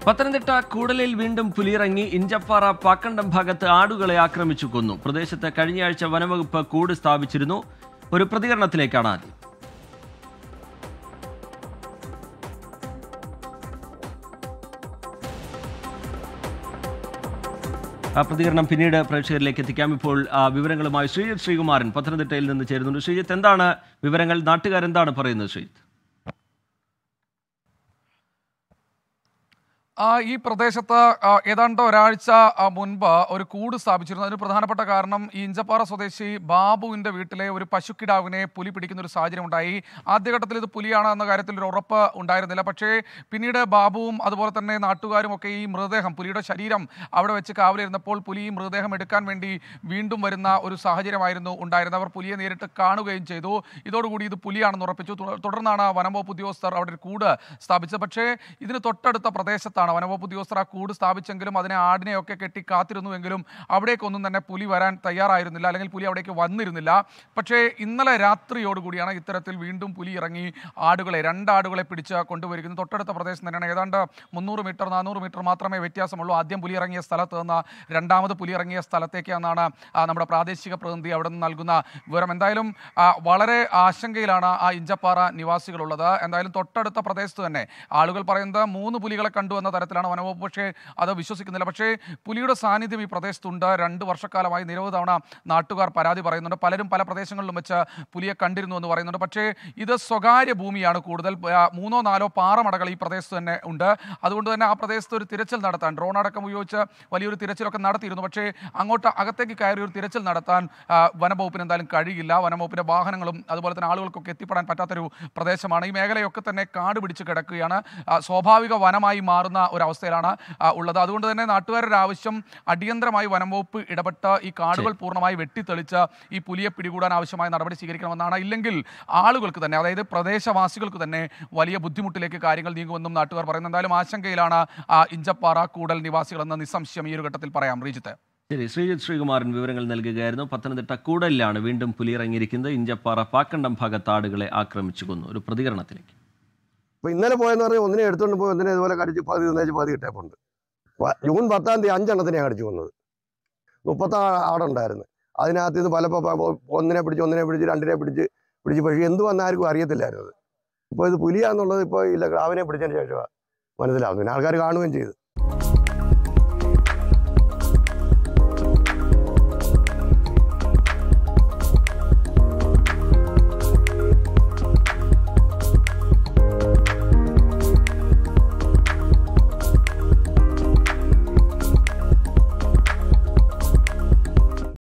പത്തനംതിട്ട കൂടലിൽ വീണ്ടും പുലിയിറങ്ങി ഇഞ്ചപ്പാറ പാക്കണ്ടം ഭാഗത്ത് ആടുകളെ ആക്രമിച്ചു കൊന്നു പ്രദേശത്ത് കഴിഞ്ഞയാഴ്ച വനവകുപ്പ് കൂട് സ്ഥാപിച്ചിരുന്നു ഒരു പ്രതികരണത്തിലേക്കാണ് ആദ്യം ആ പ്രതികരണം പിന്നീട് പ്രേക്ഷകരിലേക്ക് എത്തിക്കാം ഇപ്പോൾ ആ വിവരങ്ങളുമായി ശ്രീജിത്ത് ശ്രീകുമാരൻ പത്തനംതിട്ടയിൽ നിന്ന് ചേരുന്നുണ്ട് ശ്രീജിത്ത് എന്താണ് വിവരങ്ങൾ നാട്ടുകാരെന്താണ് പറയുന്നത് ശ്രീജിത്ത് ആ, ഈ പ്രദേശത്ത് ആ, ഏതാണ്ട് ഒരാഴ്ച ആ, മുൻപ് ഒരു കൂട് സ്ഥാപിച്ചിരുന്നു അതിന് പ്രധാനപ്പെട്ട കാരണം ഈ ഇഞ്ചപ്പാറ സ്വദേശി ബാബുവിന്റെ വീട്ടിലെ ഒരു പശുക്കിടാവിനെ പുലി പിടിക്കുന്ന ഒരു സാഹചര്യം ഉണ്ടായി ആദ്യഘട്ടത്തിൽ ഇത് പുലിയാണ് എന്ന കാര്യത്തിൽ ഒരു ഉറപ്പ് ഉണ്ടായിരുന്നില്ല പക്ഷേ പിന്നീട് ബാബുവും അതുപോലെ തന്നെ നാട്ടുകാരും ഒക്കെ ഈ മൃതദേഹം പുലിയുടെ ശരീരം അവിടെ വെച്ച് കാവലിരുന്നപ്പോൾ പുലി ഈ മൃതദേഹം എടുക്കാൻ വേണ്ടി വീണ്ടും വരുന്ന ഒരു സാഹചര്യമായിരുന്നു ഉണ്ടായിരുന്നത് അവർ പുലിയെ നേരിട്ട് കാണുകയും ചെയ്തു ഇതോടുകൂടി ഇത് പുലിയാണെന്ന് ഉറപ്പിച്ചു തുട- തുടർന്നാണ് വനംവകുപ്പ് ഉദ്യോഗസ്ഥർ അവിടെ ഒരു കൂട് സ്ഥാപിച്ചത് പക്ഷേ ഇതിന് തൊട്ടടുത്ത പ്രദേശത്താണ് വനംവകുപ്പ് ഉദ്യോഗസ്ഥർ ആ കൂട് സ്ഥാപിച്ചെങ്കിലും അതിനെ ആടിനെയൊക്കെ കെട്ടി കാത്തിരുന്നുവെങ്കിലും അവിടേക്കൊന്നും തന്നെ പുലി വരാൻ തയ്യാറായിരുന്നില്ല അല്ലെങ്കിൽ പുലി അവിടേക്ക് വന്നിരുന്നില്ല പക്ഷേ ഇന്നലെ രാത്രിയോടുകൂടിയാണ് ഇത്തരത്തിൽ വീണ്ടും പുലി ഇറങ്ങി ആടുകളെ രണ്ട് ആടുകളെ പിടിച്ച് കൊണ്ടുവരിക്കുന്നത് തൊട്ടടുത്ത പ്രദേശം തന്നെയാണ് ഏതാണ്ട് മുന്നൂറ് മീറ്റർ നാനൂറ് മീറ്റർ മാത്രമേ വ്യത്യാസമുള്ളൂ ആദ്യം പുലി ഇറങ്ങിയ സ്ഥലത്ത് നിന്ന് രണ്ടാമത് പുലി ഇറങ്ങിയ സ്ഥലത്തേക്കാണെന്നാണ് ആ, നമ്മുടെ പ്രാദേശിക പ്രതിനിധി അവിടെ നിന്ന് നൽകുന്ന വിവരം എന്തായാലും ആ, വളരെ ആശങ്കയിലാണ് ആ ഇഞ്ചപ്പാറ നിവാസികളുള്ളത് എന്തായാലും തൊട്ടടുത്ത പ്രദേശത്ത് തന്നെ ആളുകൾ പറയുന്നത് മൂന്ന് പുലികളെ കണ്ടു എന്ന തരത്തിലാണ് വനവകുപ്പ് പക്ഷേ അത് വിശ്വസിക്കുന്നില്ല പക്ഷേ പുലിയുടെ സാന്നിധ്യം ഈ പ്രദേശത്തുണ്ട് രണ്ട് വർഷക്കാലമായി നിരവധി തവണ നാട്ടുകാർ പരാതി പറയുന്നുണ്ട് പലരും പല പ്രദേശങ്ങളിലും വെച്ച് പുലിയെ കണ്ടിരുന്നു എന്ന് പറയുന്നുണ്ട് പക്ഷേ ഇത് സ്വകാര്യ ഭൂമിയാണ് കൂടുതൽ ആ, മൂന്നോ നാലോ പാറമടകൾ ഈ പ്രദേശത്ത് തന്നെ ഉണ്ട് അതുകൊണ്ട് തന്നെ ആ പ്രദേശത്ത് ഒരു തിരച്ചിൽ നടത്താൻ ഡ്രോൺ അടക്കം ഉപയോഗിച്ച് വലിയൊരു തിരച്ചിലൊക്കെ നടത്തിയിരുന്നു പക്ഷേ അങ്ങോട്ട് അകത്തേക്ക് കയറി ഒരു തിരച്ചിൽ നടത്താൻ ആ, വനംവകുപ്പിന് എന്തായാലും കഴിയില്ല വനംവകുപ്പിന്റെ വാഹനങ്ങളും അതുപോലെ തന്നെ ആളുകൾക്കൊക്കെ എത്തിപ്പെടാൻ പറ്റാത്തൊരു പ്രദേശമാണ് ഈ മേഖലയൊക്കെ തന്നെ കാട് പിടിച്ച് കിടക്കുകയാണ് ആ, സ്വാഭാവിക വനമായി മാറുന്ന ഒരവസ്ഥയിലാണ് ആ, ഉള്ളത് അതുകൊണ്ട് തന്നെ നാട്ടുകാരുടെ ആവശ്യം അടിയന്തരമായി വനംവകുപ്പ് ഇടപെട്ട് ഈ കാടുകൾ പൂർണ്ണമായി വെട്ടിത്തെളിച്ച് ഈ പുലിയെ പിടികൂടാൻ ആവശ്യമായ നടപടി സ്വീകരിക്കണമെന്നാണ് ഇല്ലെങ്കിൽ ആളുകൾക്ക് തന്നെ അതായത് പ്രദേശവാസികൾക്ക് തന്നെ വലിയ ബുദ്ധിമുട്ടിലേക്ക് കാര്യങ്ങൾ നീങ്ങുമെന്നും നാട്ടുകാർ പറയുന്നു എന്തായാലും ആശങ്കയിലാണ് ആ ഇഞ്ചപ്പാറ കൂടൽ നിവാസികളെന്ന് നിസ്സംശയം ഈ ഒരു ഘട്ടത്തിൽ പറയാം റീജിത്ത് ശരി ശ്രീജിത്ത് ശ്രീകുമാരൻ വിവരങ്ങൾ നൽകുകയായിരുന്നു പത്തനംതിട്ട കൂടലിലാണ് വീണ്ടും പുലിയിറങ്ങിയിരിക്കുന്നത് ഇഞ്ചപ്പാറ പാക്കണ്ടം ഭാഗത്ത് ആടുകളെ ആക്രമിച്ചു കൊന്നു ഒരു പ്രതികരണത്തിലേക്ക് അപ്പോൾ ഇന്നലെ പോയെന്ന് പറഞ്ഞാൽ ഒന്നിനെ എടുത്തുകൊണ്ട് പോയി ഒന്നിനെ ഇതുപോലെ കടിച്ച് പതി തന്നേച്ച് പതി കിട്ടേപ്പുണ്ട് പ- ജൂൺ പത്താം തീയതി അഞ്ചെണ്ണത്തിനെയാണ് കടിച്ചു കൊന്നത് മുപ്പത്താ ആടെ ഉണ്ടായിരുന്നു അതിനകത്ത് ഇത് പല പ- പ- ഒന്നിനെ പിടിച്ച് ഒന്നിനെ പിടിച്ച് രണ്ടിനെ പിടിച്ച് പിടിച്ച് പക്ഷേ എന്ത് വന്ന ആർക്കും അറിയത്തില്ലായിരുന്നു അത് ഇപ്പോൾ ഇത് പുലിയാന്നുള്ളത് ഇപ്പോൾ ഇല്ല ക്രാവിനെ പിടിച്ചതിന് ശേഷമാണ് മനസ്സിലാവുന്നത് പിന്നെ ആൾക്കാർ കാണുകയും ചെയ്തു